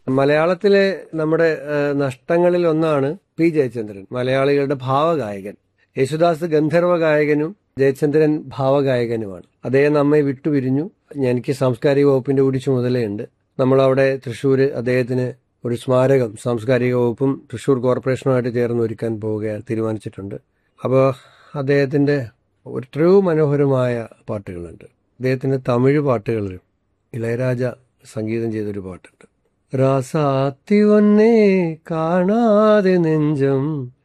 മലയാളത്തിലെ നമ്മുടെ ഏഹ്, നഷ്ടങ്ങളിൽ ഒന്നാണ് പി ജയചന്ദ്രൻ മലയാളികളുടെ ഭാവഗായകൻ യേശുദാസ് ഗന്ധർവ ഗായകനും ജയചന്ദ്രൻ ഭാവഗായകനുമാണ് അദ്ദേഹം നമ്മെ വിട്ടുപിരിഞ്ഞു എനിക്ക് സാംസ്കാരിക വകുപ്പിന്റെ കൂടി ചുമതലയുണ്ട് നമ്മളവിടെ തൃശ്ശൂർ അദ്ദേഹത്തിന് ഒരു സ്മാരകം സാംസ്കാരിക വകുപ്പും തൃശ്ശൂർ കോർപ്പറേഷനുമായിട്ട് ചേർന്ന് ഒരുക്കാൻ പോവുകയാണ് തീരുമാനിച്ചിട്ടുണ്ട് അപ്പോൾ അദ്ദേഹത്തിന്റെ എത്രയോ മനോഹരമായ പാട്ടുകളുണ്ട് അദ്ദേഹത്തിന്റെ തമിഴ് പാട്ടുകളിൽ ഇളയരാജ സംഗീതം ചെയ്തൊരു പാട്ടുണ്ട് രാസാത്തി ഒന്നേ കാണാതെ നെഞ്ചം